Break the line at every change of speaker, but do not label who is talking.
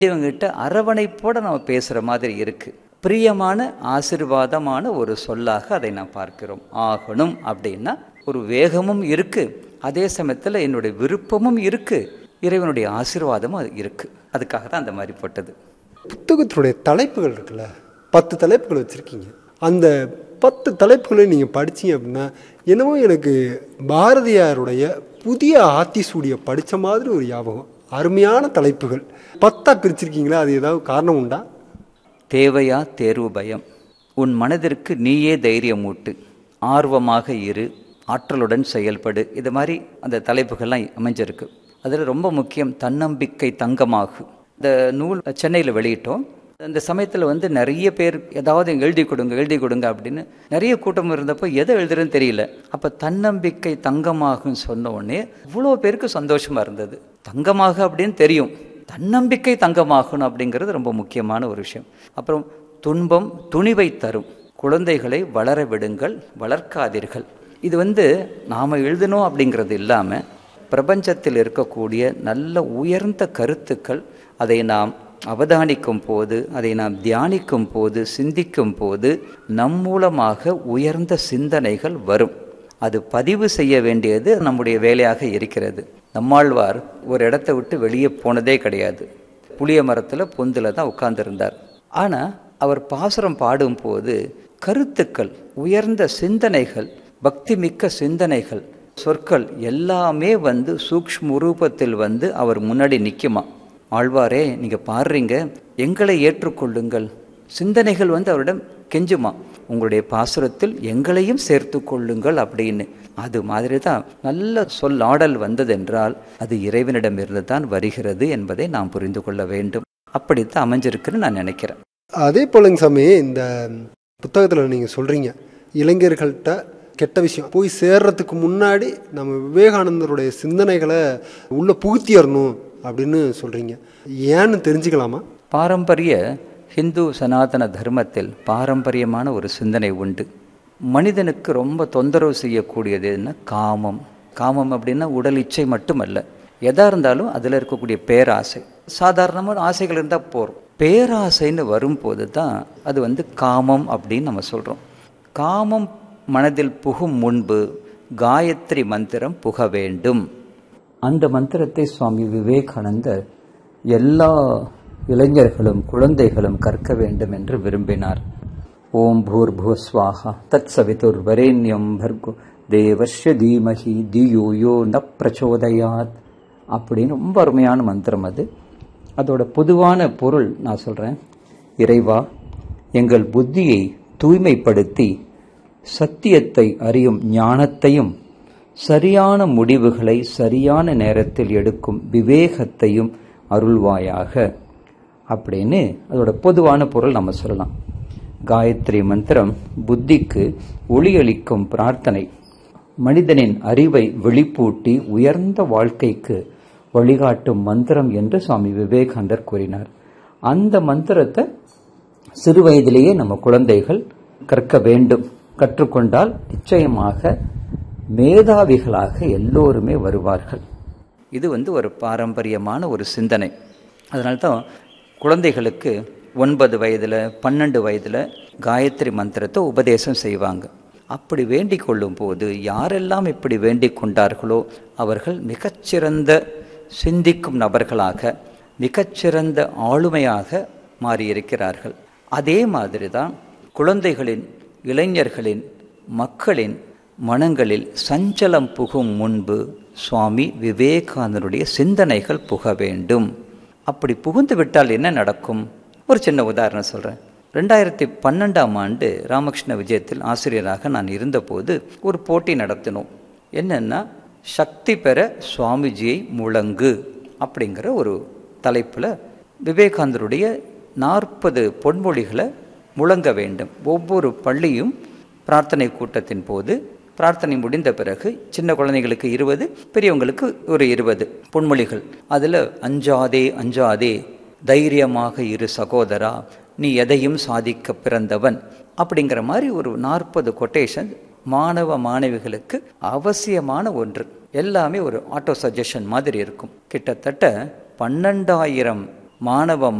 இவங்ககிட்ட அரவணைப்போட நம்ம பேசுகிற மாதிரி இருக்குது பிரியமான ஆசிர்வாதமான ஒரு சொல்லாக அதை நாம் பார்க்கிறோம் ஆகணும் அப்படின்னா ஒரு வேகமும் இருக்குது அதே சமயத்தில் என்னுடைய விருப்பமும் இருக்குது இறைவனுடைய ஆசீர்வாதமும் அது இருக்குது அதுக்காக தான் அந்த மாதிரி போட்டது
புத்தகத்தினுடைய தலைப்புகள் இருக்குல்ல பத்து தலைப்புகள் வச்சுருக்கீங்க அந்த பத்து தலைப்புகளை நீங்கள் படிச்சீங்க அப்படின்னா என்னமோ எனக்கு பாரதியாருடைய புதிய ஆத்திசூடியை படித்த மாதிரி ஒரு ஞாபகம் அருமையான தலைப்புகள் பத்தா பிரிச்சிருக்கீங்களா அது ஏதாவது காரணம் உண்டா
தேவையா தேர்வு பயம் உன் மனதிற்கு நீயே தைரியமூட்டு ஆர்வமாக இரு ஆற்றலுடன் செயல்படு இது மாதிரி அந்த தலைப்புகள்லாம் அமைஞ்சிருக்கு அதில் ரொம்ப முக்கியம் தன்னம்பிக்கை தங்கமாகு இந்த நூல் சென்னையில் வெளியிட்டோம் அந்த சமயத்தில் வந்து நிறைய பேர் ஏதாவது எழுதி கொடுங்க எழுதி கொடுங்க அப்படின்னு நிறைய கூட்டம் இருந்தப்போ எதை எழுதுறதுன்னு தெரியல அப்போ தன்னம்பிக்கை தங்கமாகுன்னு சொன்ன உடனே இவ்வளோ பேருக்கு சந்தோஷமாக இருந்தது தங்கமாக அப்படின்னு தெரியும் தன்னம்பிக்கை தங்கமாகணும் அப்படிங்கிறது ரொம்ப முக்கியமான ஒரு விஷயம் அப்புறம் துன்பம் துணிவை தரும் குழந்தைகளை வளர விடுங்கள் வளர்க்காதீர்கள் இது வந்து நாம் எழுதணும் அப்படிங்கிறது இல்லாமல் பிரபஞ்சத்தில் இருக்கக்கூடிய நல்ல உயர்ந்த கருத்துக்கள் அதை நாம் அவதானிக்கும் போது அதை நாம் தியானிக்கும் போது சிந்திக்கும் போது நம் மூலமாக உயர்ந்த சிந்தனைகள் வரும் அது பதிவு செய்ய வேண்டியது நம்முடைய வேலையாக இருக்கிறது நம்மாழ்வார் ஒரு இடத்த விட்டு வெளியே போனதே கிடையாது புளிய மரத்தில் பொந்தில் தான் உட்கார்ந்துருந்தார் ஆனால் அவர் பாசுரம் பாடும்போது கருத்துக்கள் உயர்ந்த சிந்தனைகள் பக்திமிக்க சிந்தனைகள் சொற்கள் எல்லாமே வந்து சூக்ஷ்ம ரூபத்தில் வந்து அவர் முன்னாடி நிற்குமா ஆழ்வாரே நீங்கள் பாடுறீங்க எங்களை ஏற்றுக்கொள்ளுங்கள் சிந்தனைகள் வந்து அவரிடம் கெஞ்சுமா உங்களுடைய பாசுரத்தில் எங்களையும் சேர்த்து கொள்ளுங்கள் அப்படின்னு அது மாதிரி தான் நல்ல சொல்லாடல் வந்ததென்றால் அது இறைவனிடமிருந்து தான் வருகிறது என்பதை நாம் புரிந்து கொள்ள வேண்டும் அப்படித்தான் அமைஞ்சிருக்குன்னு நான் நினைக்கிறேன்
அதே போலங்க சாமி இந்த புத்தகத்தில் நீங்கள் சொல்கிறீங்க இளைஞர்கள்ட்ட கெட்ட விஷயம் போய் சேர்றதுக்கு முன்னாடி நம்ம விவேகானந்தருடைய சிந்தனைகளை உள்ள புகுத்திடணும் அப்படின்னு சொல்கிறீங்க ஏன்னு தெரிஞ்சுக்கலாமா
பாரம்பரிய ஹிந்து சனாதன தர்மத்தில் பாரம்பரியமான ஒரு சிந்தனை உண்டு மனிதனுக்கு ரொம்ப தொந்தரவு செய்யக்கூடியது என்ன காமம் காமம் அப்படின்னா உடல் இச்சை மட்டுமல்ல எதா இருந்தாலும் அதில் இருக்கக்கூடிய பேராசை சாதாரணமான ஆசைகள் இருந்தால் போகிறோம் பேராசைன்னு வரும்போது தான் அது வந்து காமம் அப்படின்னு நம்ம சொல்கிறோம் காமம் மனதில் புகும் முன்பு காயத்ரி மந்திரம் புக வேண்டும் அந்த மந்திரத்தை சுவாமி விவேகானந்தர் எல்லா இளைஞர்களும் குழந்தைகளும் கற்க வேண்டும் என்று விரும்பினார் ஓம் பூர் புவஸ்வாகா தத் சவிதுர் வரேண்யம் பர்கு தேவஸ்ய தீமஹி தியோ யோ ந பிரச்சோதயாத் அப்படின்னு ரொம்ப அருமையான மந்திரம் அது அதோட பொதுவான பொருள் நான் சொல்றேன் இறைவா எங்கள் புத்தியை தூய்மைப்படுத்தி சத்தியத்தை அறியும் ஞானத்தையும் சரியான முடிவுகளை சரியான நேரத்தில் எடுக்கும் விவேகத்தையும் அருள்வாயாக அப்படின்னு அதோட பொதுவான பொருள் நம்ம சொல்லலாம் காயத்ரி மந்திரம் புத்திக்கு ஒளியளிக்கும் பிரார்த்தனை மனிதனின் அறிவை வெளிப்பூட்டி உயர்ந்த வாழ்க்கைக்கு வழிகாட்டும் மந்திரம் என்று சுவாமி விவேகானந்தர் கூறினார் அந்த மந்திரத்தை சிறு வயதிலேயே நம்ம குழந்தைகள் கற்க வேண்டும் கற்றுக்கொண்டால் நிச்சயமாக மேதாவிகளாக எல்லோருமே வருவார்கள் இது வந்து ஒரு பாரம்பரியமான ஒரு சிந்தனை அதனால்தான் குழந்தைகளுக்கு ஒன்பது வயதில் பன்னெண்டு வயதில் காயத்ரி மந்திரத்தை உபதேசம் செய்வாங்க அப்படி வேண்டிக் கொள்ளும் போது யாரெல்லாம் இப்படி வேண்டிக் கொண்டார்களோ அவர்கள் மிகச்சிறந்த சிந்திக்கும் நபர்களாக மிகச்சிறந்த ஆளுமையாக மாறியிருக்கிறார்கள் அதே மாதிரி தான் குழந்தைகளின் இளைஞர்களின் மக்களின் மனங்களில் சஞ்சலம் புகும் முன்பு சுவாமி விவேகானந்தருடைய சிந்தனைகள் புக வேண்டும் அப்படி புகுந்து விட்டால் என்ன நடக்கும் ஒரு சின்ன உதாரணம் சொல்கிறேன் ரெண்டாயிரத்தி பன்னெண்டாம் ஆண்டு ராமகிருஷ்ண விஜயத்தில் ஆசிரியராக நான் இருந்தபோது ஒரு போட்டி நடத்தினோம் என்னென்னா சக்தி பெற சுவாமிஜியை முழங்கு அப்படிங்கிற ஒரு தலைப்பில் விவேகானந்தருடைய நாற்பது பொன்மொழிகளை முழங்க வேண்டும் ஒவ்வொரு பள்ளியும் பிரார்த்தனை கூட்டத்தின் போது பிரார்த்தனை முடிந்த பிறகு சின்ன குழந்தைங்களுக்கு இருபது பெரியவங்களுக்கு ஒரு இருபது பொன்மொழிகள் அதில் அஞ்சாதே அஞ்சாதே தைரியமாக இரு சகோதரா நீ எதையும் சாதிக்க பிறந்தவன் அப்படிங்கிற மாதிரி ஒரு நாற்பது கொட்டேஷன் மாணவ மாணவிகளுக்கு அவசியமான ஒன்று எல்லாமே ஒரு ஆட்டோ சஜஷன் மாதிரி இருக்கும் கிட்டத்தட்ட பன்னெண்டாயிரம் மாணவ